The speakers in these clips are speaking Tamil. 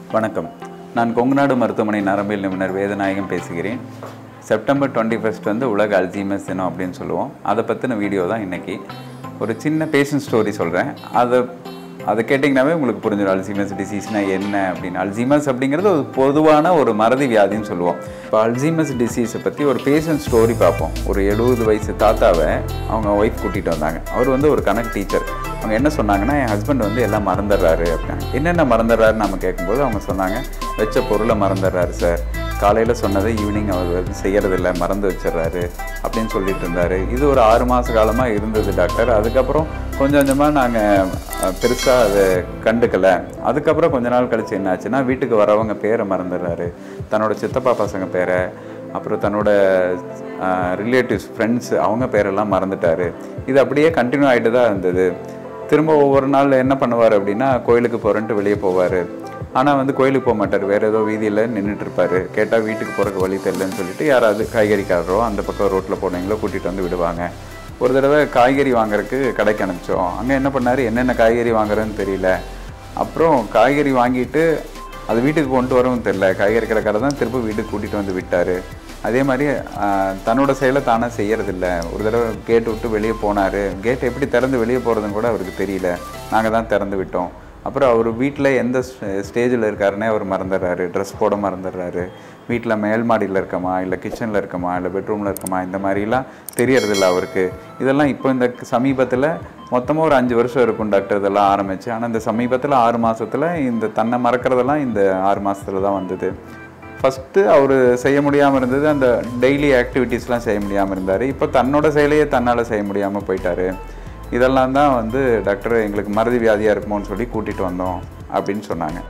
வணக்கம் நான் கொங்குநாடு மருத்துவமனை நரம்பியல் நிபுணர் வேதநாயகம் பேசுகிறேன் செப்டம்பர் டுவெண்ட்டி ஃபஸ்ட் வந்து உலக அல்சீமஸ் தினம் அப்படின்னு சொல்லுவோம் அதை பற்றின வீடியோ தான் இன்றைக்கி ஒரு சின்ன பேஷண்ட் ஸ்டோரி சொல்கிறேன் அதை அதை கேட்டிங்கனாவே உங்களுக்கு புரிஞ்சிடும் அல்சீமஸ் டிசீஸ்னால் என்ன அப்படின்னு அல்சீமஸ் அப்படிங்கிறது ஒரு பொதுவான ஒரு மறதி வியாதின்னு சொல்லுவோம் இப்போ அல்சீமஸ் டிசீஸை பற்றி ஒரு பேஷண்ட் ஸ்டோரி பார்ப்போம் ஒரு எழுபது வயசு தாத்தாவை அவங்க ஒய்ஃப் கூட்டிகிட்டு வந்தாங்க அவர் வந்து ஒரு கணக்கு டீச்சர் அவங்க என்ன சொன்னாங்கன்னா என் ஹஸ்பண்ட் வந்து எல்லாம் மறந்துடுறாரு அப்படின்னாங்க என்னென்ன மறந்துடுறாருன்னு நம்ம கேட்கும்போது அவங்க சொன்னாங்க வச்ச பொருளை மறந்துடுறாரு சார் காலையில் சொன்னதை ஈவினிங் அவர் வந்து செய்யறதில்ல மறந்து வச்சிடுறாரு அப்படின்னு சொல்லிட்டு இருந்தார் இது ஒரு ஆறு மாத காலமாக இருந்தது டாக்டர் அதுக்கப்புறம் கொஞ்சம் கொஞ்சமாக நாங்கள் பெருசாக அதை கண்டுக்கலை அதுக்கப்புறம் கொஞ்ச நாள் கழிச்சு என்னாச்சுன்னா வீட்டுக்கு வரவங்க பேரை மறந்துடுறாரு தன்னோட சித்தப்பா பசங்க பேரை அப்புறம் தன்னோட ரிலேட்டிவ்ஸ் ஃப்ரெண்ட்ஸ் அவங்க பேரெல்லாம் மறந்துட்டாரு இது அப்படியே கண்டினியூ ஆகிட்டு தான் இருந்தது திரும்ப ஒவ்வொரு நாள் என்ன பண்ணுவார் அப்படின்னா கோயிலுக்கு போகிறேன்ட்டு வெளியே போவார் ஆனால் வந்து கோயிலுக்கு போக மாட்டார் வேறு ஏதோ வீதியில் நின்றுட்டு இருப்பாரு கேட்டால் வீட்டுக்கு போகிறக்கு வழி தெரியலன்னு சொல்லிட்டு யாராவது காய்கறிக்காரரோ அந்த பக்கம் ரோட்டில் போனவங்களோ கூட்டிகிட்டு வந்து விடுவாங்க ஒரு தடவை காய்கறி வாங்குறதுக்கு கடைக்கு அனுப்பிச்சோம் அங்கே என்ன பண்ணார் என்னென்ன காய்கறி வாங்குறதுன்னு தெரியல அப்புறம் காய்கறி வாங்கிட்டு அது வீட்டுக்கு கொண்டு வரவும் தெரில காய்கறி கடைக்காரர் தான் திரும்ப வீட்டுக்கு கூட்டிகிட்டு வந்து விட்டார் அதே மாதிரி ஆஹ், தன்னோட செயலை தானே செய்யறதில்ல ஒரு தடவை கேட் விட்டு வெளியே போனார் கேட் எப்படி திறந்து வெளியே போகிறதுன்னு கூட அவருக்கு தெரியல நாங்கள் தான் திறந்து விட்டோம் அப்புறம் அவர் வீட்டில் எந்த ஸ்டேஜில் இருக்காருன்னே அவர் மறந்துடுறாரு ட்ரெஸ் போட மறந்துடுறாரு வீட்டில் மேல் மாடியில் இருக்கமா இல்லை கிச்சனில் இருக்கமா இல்லை பெட்ரூமில் இருக்கமா இந்த மாதிரிலாம் தெரியறதில்ல அவருக்கு இதெல்லாம் இப்போ இந்த சமீபத்தில் மொத்தமாக ஒரு அஞ்சு வருஷம் இருக்கும் டாக்டர் இதெல்லாம் ஆரம்பிச்சு ஆனால் இந்த சமீபத்தில் ஆறு மாசத்துல இந்த தன்னை மறக்கிறதெல்லாம் இந்த ஆறு மாசத்துல தான் வந்தது ஃபஸ்ட்டு அவர் செய்ய முடியாமல் இருந்தது அந்த டெய்லி ஆக்டிவிட்டீஸ்லாம் செய்ய முடியாமல் இருந்தார் இப்போ தன்னோட செயலையே தன்னால் செய்ய முடியாமல் போயிட்டாரு இதெல்லாம் தான் வந்து டாக்டர் எங்களுக்கு மறதி வியாதியாக இருக்குமோன்னு சொல்லி கூட்டிகிட்டு வந்தோம் அப்படின்னு சொன்னாங்க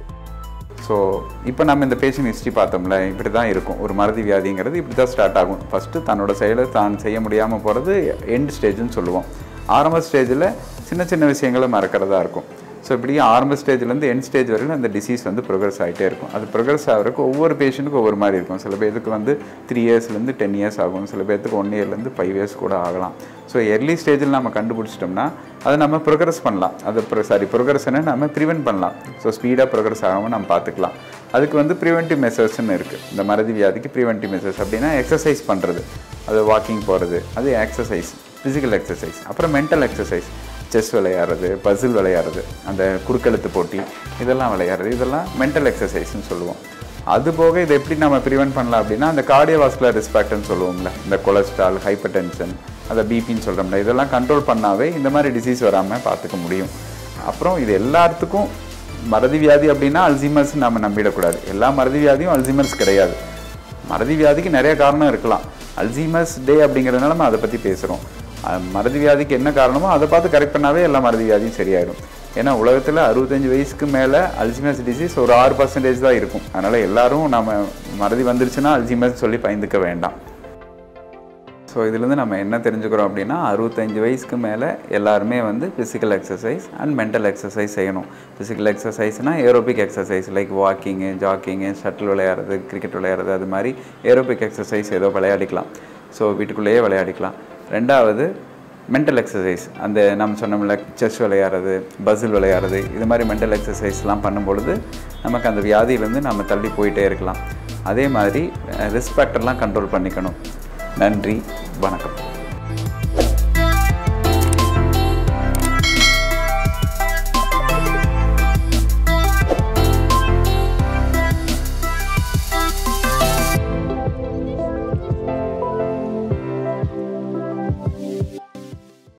ஸோ இப்போ நம்ம இந்த பேஷண்ட் ஹிஸ்ட்ரி பார்த்தோம்ல இப்படி தான் இருக்கும் ஒரு மறதி வியாதிங்கிறது இப்படி தான் ஸ்டார்ட் ஆகும் ஃபஸ்ட்டு தன்னோட செயலை தான் செய்ய முடியாமல் போகிறது எண்ட் ஸ்டேஜ்னு சொல்லுவோம் ஆரம்ப ஸ்டேஜில் சின்ன சின்ன விஷயங்களை மறக்கிறதா இருக்கும் ஸோ இப்படி ஆரம்ப ஸ்டேஜ்லேருந்து எண்ட் ஸ்டேஜ் வரைக்கும் அந்த டிசீஸ் வந்து ப்ரோக்ரஸ் ஆகிட்டே இருக்கும் அது ப்ரோக்ரஸ் ஆகிறதுக்கு ஒவ்வொரு பேஷண்ட்டுக்கும் ஒவ்வொரு மாதிரி இருக்கும் சில பேருக்கு வந்து த்ரீ இயர்ஸ்லேருந்து டென் இயர்ஸ் ஆகும் சில பேர்த்துக்கு ஒன் இயர்லேருந்து ஃபைவ் இயர்ஸ் கூட ஆகலாம் ஸோ எர்லி ஸ்டேஜில் நம்ம கண்டுபிடிச்சிட்டோம்னா அதை நம்ம ப்ரோக்ரஸ் பண்ணலாம் அது சாரி ப்ரோக்ரஸ்னை நம்ம ப்ரிவென்ட் பண்ணலாம் ஸோ ஸ்பீடாக ப்ரோக்ரஸ் ஆகாமல் நம்ம பார்த்துக்கலாம் அதுக்கு வந்து ப்ரிவென்டிவ் மெசர்ஸ்னு இருக்குது இந்த மறதி வியாதிக்கு ப்ரிவென்டிவ் மெசர்ஸ் அப்படின்னா எக்ஸசைஸ் பண்ணுறது அது வாக்கிங் போகிறது அது எக்ஸசைஸ் ஃபிசிக்கல் எக்ஸசைஸ் அப்புறம் மென்டல் எக்ஸசைஸ் செஸ் விளையாடுறது பசில் விளையாடுறது அந்த குறுக்கெழுத்து போட்டி இதெல்லாம் விளையாடுறது இதெல்லாம் மென்டல் எக்ஸசைஸ்னு சொல்லுவோம் அது போக இதை எப்படி நம்ம ப்ரிவென்ட் பண்ணலாம் அப்படின்னா அந்த கார்டியோவாஸ்குலர் ரிஸ்பெக்ட்னு சொல்லுவோம்ல இந்த கொலஸ்ட்ரால் ஹைப்பர் டென்ஷன் அந்த பிபின்னு சொல்கிறோம்ல இதெல்லாம் கண்ட்ரோல் பண்ணாவே இந்த மாதிரி டிசீஸ் வராமல் பார்த்துக்க முடியும் அப்புறம் இது எல்லாத்துக்கும் மறதி வியாதி அப்படின்னா அல்சீமர்ஸ் நம்ம நம்பிடக்கூடாது எல்லா மறதி வியாதியும் அல்சீமர்ஸ் கிடையாது மறதி வியாதிக்கு நிறைய காரணம் இருக்கலாம் அல்சீமர்ஸ் டே அப்படிங்கிறதுனால நம்ம அதை பற்றி பேசுகிறோம் மறதி வியாதிக்கு என்ன காரணமோ அதை பார்த்து கரெக்ட் பண்ணாவே எல்லா மறதி வியாதியும் சரியாயிடும் ஏன்னா உலகத்தில் அறுபத்தஞ்சு வயசுக்கு மேலே அல்சீமர்ஸ் டிசீஸ் ஒரு ஆறு பர்சன்டேஜ் தான் இருக்கும் அதனால் எல்லாரும் நம்ம மறதி வந்துருச்சுன்னா அல்சீமர்ஸ் சொல்லி பயந்துக்க வேண்டாம் ஸோ இதுலேருந்து நம்ம என்ன தெரிஞ்சுக்கிறோம் அப்படின்னா அறுபத்தஞ்சு வயசுக்கு மேலே எல்லாருமே வந்து physical exercise and mental exercise செய்யணும் ஃபிசிக்கல் எக்ஸசைஸ்னால் aerobic exercise like walking jogging shuttle விளையாடுறது கிரிக்கெட் விளையாடுறது அது மாதிரி ஏரோபிக் எக்ஸசைஸ் ஏதோ விளையாடிக்கலாம் ஸோ வீட்டுக்குள்ளேயே விளையாடிக்கலாம் ரெண்டாவது மென்டல் எக்ஸசைஸ் அந்த நம்ம சொன்னோம்ல செஸ் விளையாடுறது பசில் விளையாடுறது இது மாதிரி மென்டல் எக்ஸசைஸ்லாம் பண்ணும்பொழுது நமக்கு அந்த வியாதியிலேருந்து நம்ம தள்ளி போயிட்டே இருக்கலாம் அதே மாதிரி ரிஸ்க் ஃபேக்டர்லாம் கண்ட்ரோல் பண்ணிக்கணும் நன்றி வணக்கம்